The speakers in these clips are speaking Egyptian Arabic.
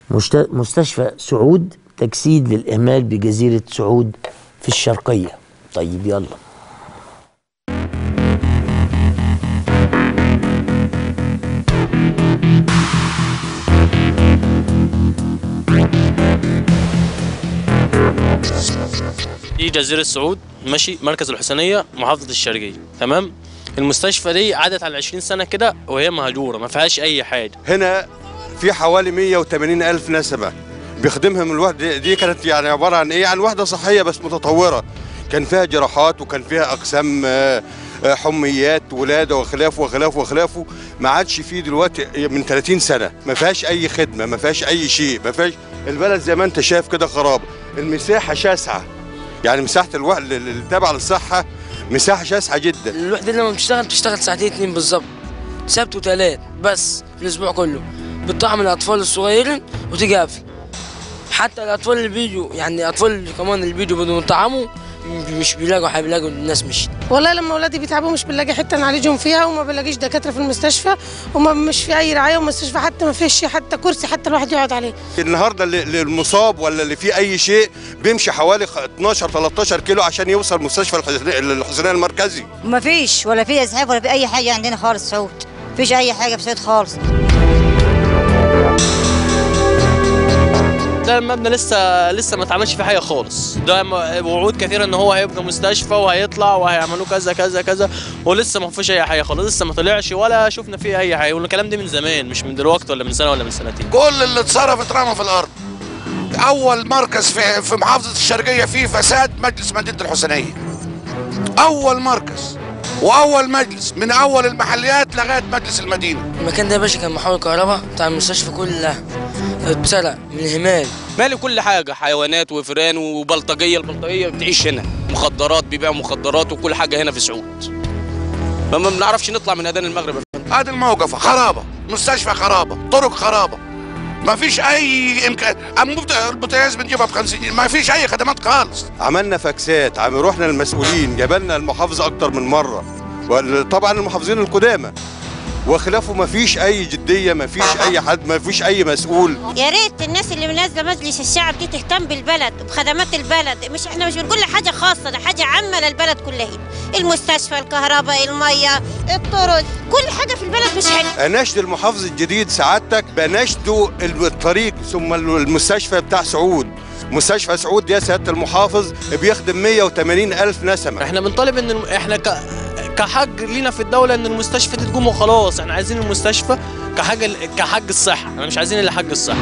مشت- مستشفى سعود تجسيد للإهمال بجزيرة سعود في الشرقية طيب يلا دي جزيرة سعود ماشي مركز الحسينية محافظة الشرقية تمام المستشفى دي عدت على 20 سنة كده وهي مهجورة ما فيهاش أي حاجة هنا في حوالي 180 ألف نسمة بيخدمهم الوحدة دي كانت يعني عبارة عن إيه عن وحدة صحية بس متطورة كان فيها جراحات وكان فيها أقسام آه، آه، حميات ولادة وخلافه وخلافه وخلافه ما عادش فيه دلوقتي من 30 سنة ما فيهاش أي خدمة ما فيهاش أي شيء ما فيهاش البلد زي ما أنت شايف كده خراب المساحة شاسعة يعني مساحة الوحدة اللي تابعة للصحة مساحة شاسعة جدا الوحدة لما بتشتغل بتشتغل ساعتين اتنين بالظبط سبت وتلات بس في الأسبوع كله بتطعم الأطفال الصغيرين وتيجي قافل حتى الأطفال اللي بيجوا يعني الأطفال اللي كمان اللي بيجوا بدهم يطعموا مش بيلاقوا حاجة بيلاقوا الناس مشت والله لما اولادي بيتعبوا مش بنلاقي حته نعالجهم فيها وما بنلاقيش دكاتره في المستشفى وما مش في اي رعايه والمستشفى حتى ما فيش حتى كرسي حتى الواحد يقعد عليه النهارده اللي اللي المصاب ولا اللي فيه اي شيء بيمشي حوالي خ- 12 13 كيلو عشان يوصل مستشفى الحسنية- الحسنيه المركزي ما فيش ولا في اسعاف ولا في اي حاجه عندنا خالص سعود مفيش اي حاجه في سعود خالص ده المبنى لسه لسه ما اتعملش فيه حاجة خالص ده م- وعود كثيرة إن هو هيبقى مستشفى وهيطلع وهيعملوا كذا كذا كذا ولسه ما فيش أي حاجة خالص لسه ما طلعش ولا شفنا فيه أي حاجة والكلام ده من زمان مش من دلوقتي ولا من سنة ولا من سنتين كل اللي اتصرف اترمى في الارض اول مركز في في محافظه الشرقيه فيه فساد مجلس مدينه الحسينيه اول مركز واول مجلس من اول المحليات لغايه مجلس المدينه المكان ده يا باشا كان محول كهرباء بتاع المستشفى كلها اتسرق من الهمال مالي كل حاجة حيوانات وفيران وبلطجية البلطجية بتعيش هنا مخدرات بيبيعوا مخدرات وكل حاجة هنا في سعود فما بنعرفش نطلع من أذان المغرب ادي الموقف خرابه مستشفى خرابه طرق خرابه ما فيش اي امكان أم- البوتاجاز بنجيبها ب 50 ما فيش اي خدمات خالص عملنا فاكسات عم رحنا للمسؤولين جابلنا المحافظه اكتر من مره وال- طبعا المحافظين القدامى وخلافه ما فيش اي جديه ما فيش اي حد ما فيش اي مسؤول يا ريت الناس اللي منازله مجلس الشعب دي تهتم بالبلد وبخدمات البلد مش احنا مش بنقول حاجه خاصه ده حاجه عامه للبلد كلها المستشفى الكهرباء الميه الطرق كل حاجه في البلد مش حلوه اناشد المحافظ الجديد سعادتك بناشده الطريق ثم المستشفى بتاع سعود مستشفى سعود يا سياده المحافظ بيخدم 180 الف نسمه احنا بنطالب ان الم- احنا ك... كحج لينا في الدوله ان المستشفى دي تقوم وخلاص احنا عايزين المستشفى كحاجه كحج الصحه احنا مش عايزين الا حج الصحه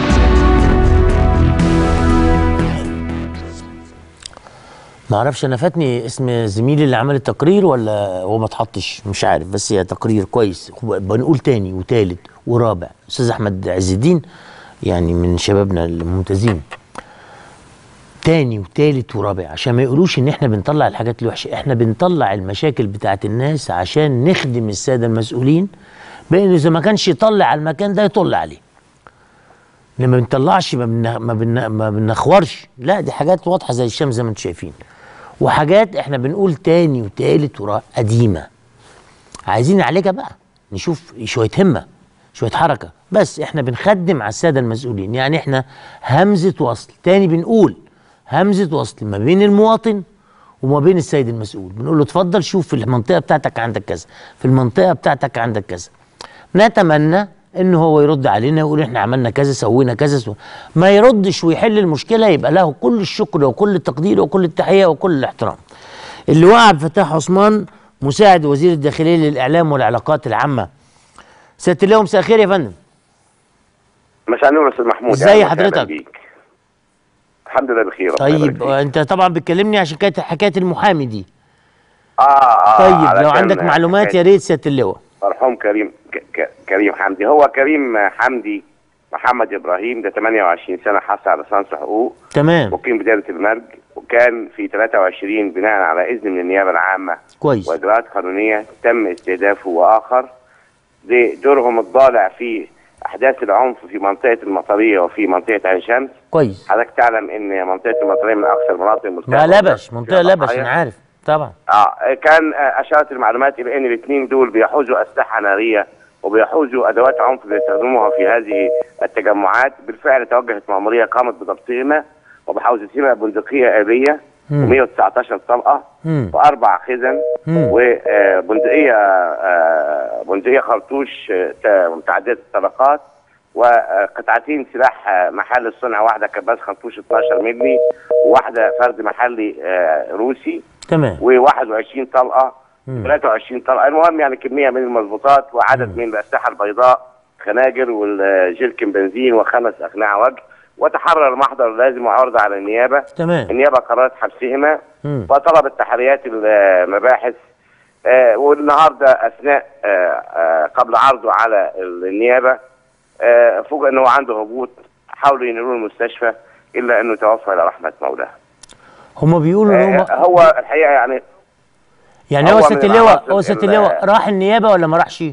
ما اعرفش انا فاتني اسم زميلي اللي عمل التقرير ولا هو ما اتحطش مش عارف بس هي تقرير كويس بنقول تاني وتالت ورابع استاذ احمد عز الدين يعني من شبابنا الممتازين تاني وتالت ورابع عشان ما يقولوش ان احنا بنطلع الحاجات الوحشه احنا بنطلع المشاكل بتاعت الناس عشان نخدم الساده المسؤولين بان اذا ما كانش يطلع على المكان ده يطل عليه لما بنطلعش ما, بن... ما, بن... ما بنخورش لا دي حاجات واضحه زي الشمس زي ما انتم شايفين وحاجات احنا بنقول تاني وتالت ورا قديمه عايزين نعالجها بقى نشوف شويه همه شويه حركه بس احنا بنخدم على الساده المسؤولين يعني احنا همزه وصل تاني بنقول همزه وصل ما بين المواطن وما بين السيد المسؤول بنقول له اتفضل شوف في المنطقه بتاعتك عندك كذا في المنطقه بتاعتك عندك كذا نتمنى ان هو يرد علينا ويقول احنا عملنا كذا سوينا كذا سو... ما يردش ويحل المشكله يبقى له كل الشكر وكل التقدير وكل التحيه وكل الاحترام اللواء عبد الفتاح عثمان مساعد وزير الداخليه للاعلام والعلاقات العامه سياده اللواء مساء الخير يا فندم مساء النور استاذ محمود ازاي أهلاً وسهلاً حضرتك؟ بيك. الحمد لله بخير ربنا طيب يبارك فيك. انت طبعا بتكلمني عشان كانت حكايه المحامي دي اه اه طيب لو علشان عندك معلومات يا ريت سياده اللواء مرحوم كريم ك- ك- كريم حمدي هو كريم حمدي محمد ابراهيم ده 28 سنه حصل على ليسانس حقوق تمام مقيم بدايه المرج وكان في 23 بناء على اذن من النيابه العامه كويس واجراءات قانونيه تم استهدافه واخر دي دورهم الضالع في احداث العنف في منطقه المطريه وفي منطقه عين شمس كويس حضرتك تعلم ان منطقه المطريه من اكثر المناطق ما المستهدفه لبش منطقه لبش ضحايا. انا عارف طبعا اه كان آه، اشارت المعلومات الى ان الاثنين دول بيحوزوا اسلحه ناريه وبيحوزوا ادوات عنف بيستخدموها في هذه التجمعات بالفعل توجهت مأمورية قامت بضبطهما وبحوزتهما بندقية آلية مم. و119 طلقة مم. وأربع خزن مم. وبندقية بندقية خرطوش آه، تا- متعددة الطلقات وقطعتين سلاح آه، محل الصنع واحدة كباس خرطوش 12 مللي وواحدة فرد محلي آه، روسي تمام و21 طلقة مم. 23 طلقة المهم يعني كمية من المضبوطات وعدد من الأسلحة البيضاء خناجر والجيركن بنزين وخمس أقنعة وجه وتحرر المحضر اللازم وعرض على النيابة تمام النيابة قررت حبسهما مم. وطلبت تحريات المباحث آه، والنهارده اثناء آه، آه، قبل عرضه على النيابه آه، فوجئ ان هو عنده هبوط حاولوا ينقلوه المستشفى الا انه توفى الى رحمه مولاه. هما بيقولوا ان آه، هما هو الحقيقه يعني يعني هو هو ست من اللواء العناصر هو ست ال- اللواء راح النيابه ولا ما راحش؟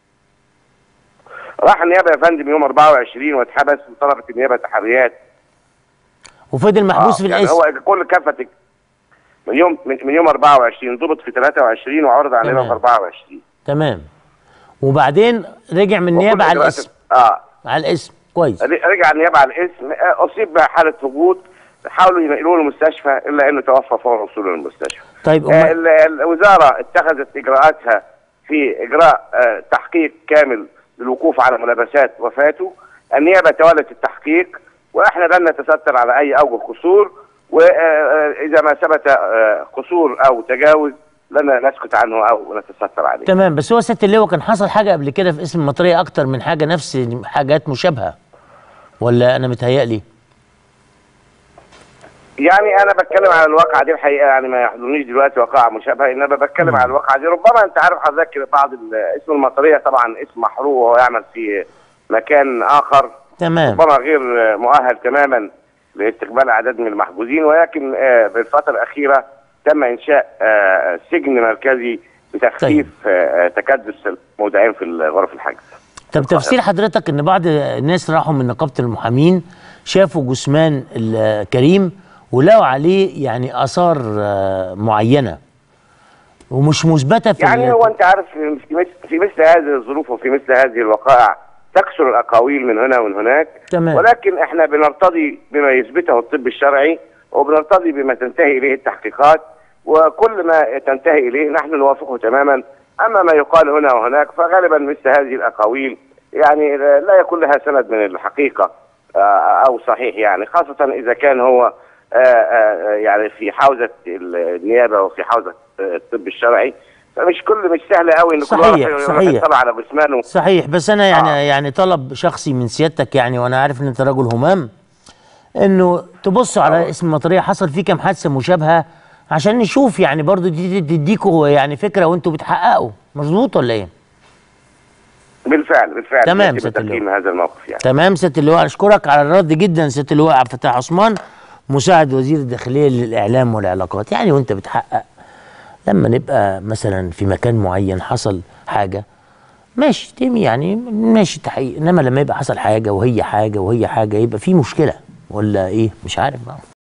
راح النيابه يا فندم يوم 24 واتحبس وطلبت النيابه تحريات وفضل محبوس في يعني القسم هو كل كافه من يوم من, من يوم 24 ضبط في 23 وعرض علينا تمام. في 24 تمام وبعدين رجع من النيابه وكل على إجراءات- الاسم اه على الاسم كويس رجع النيابه على الاسم آه، اصيب بحاله هبوط حاولوا ينقلوه المستشفى الا انه توفى فور وصوله للمستشفى. طيب آه، أما ال- الوزاره اتخذت اجراءاتها في اجراء آه، تحقيق كامل للوقوف على ملابسات وفاته. النيابه تولت التحقيق واحنا لن نتستر على اي اوجه قصور واذا ما ثبت آه، قصور او تجاوز لن نسكت عنه او نتستر عليه. تمام بس هو ست اللواء كان حصل حاجه قبل كده في اسم المطريه اكتر من حاجه نفس حاجات مشابهه ولا انا متهيألي يعني انا بتكلم على الواقعه دي الحقيقه يعني ما يحضرنيش دلوقتي واقعه مشابهه انما بتكلم على الواقعه دي ربما انت عارف حضرتك بعض ال- اسم المطريه طبعا اسم محروق وهو يعمل في مكان اخر تمام ربما غير مؤهل تماما لاستقبال اعداد من المحجوزين ولكن آه، بالفتره الاخيره تم انشاء آه، سجن مركزي لتخفيف آه، تكدس المودعين في غرف الحجز. طب تفسير حضرتك ان بعض الناس راحوا من نقابه المحامين شافوا جثمان الكريم ولقوا عليه يعني اثار آه، معينه ومش مثبته في يعني ال- هو انت عارف في مثل, في مثل هذه الظروف وفي مثل هذه الوقائع تكثر الاقاويل من هنا ومن هناك تمام. ولكن احنا بنرتضي بما يثبته الطب الشرعي وبنرتضي بما تنتهي اليه التحقيقات وكل ما تنتهي اليه نحن نوافقه تماما اما ما يقال هنا وهناك فغالبا مثل هذه الاقاويل يعني لا يكون لها سند من الحقيقه آه، او صحيح يعني خاصه اذا كان هو آه، آه، يعني في حوزه النيابه وفي حوزه آه، الطب الشرعي فمش كل مش سهل قوي ان كل صحيح، واحد يروح صحيح. يطلع على جثمانه صحيح بس انا يعني آه. يعني طلب شخصي من سيادتك يعني وانا عارف ان انت رجل همام انه تبصوا على اسم المطريه حصل فيه كام حادثه مشابهه عشان نشوف يعني برضو دي دي- تديكوا يعني فكره وانتوا بتحققوا مظبوط ولا ايه؟ بالفعل بالفعل تمام، يتم ست اللواء. تقييم هذا الموقف يعني تمام ست اللواء اشكرك على الرد جدا ست اللواء عبد الفتاح عثمان مساعد وزير الداخليه للاعلام والعلاقات يعني وانت بتحقق لما نبقى مثلا في مكان معين حصل حاجه ماشي تم يعني ماشي تحقيق انما لما يبقى حصل حاجه وهي حاجه وهي حاجه يبقى في مشكله ولا ايه مش عارف بقى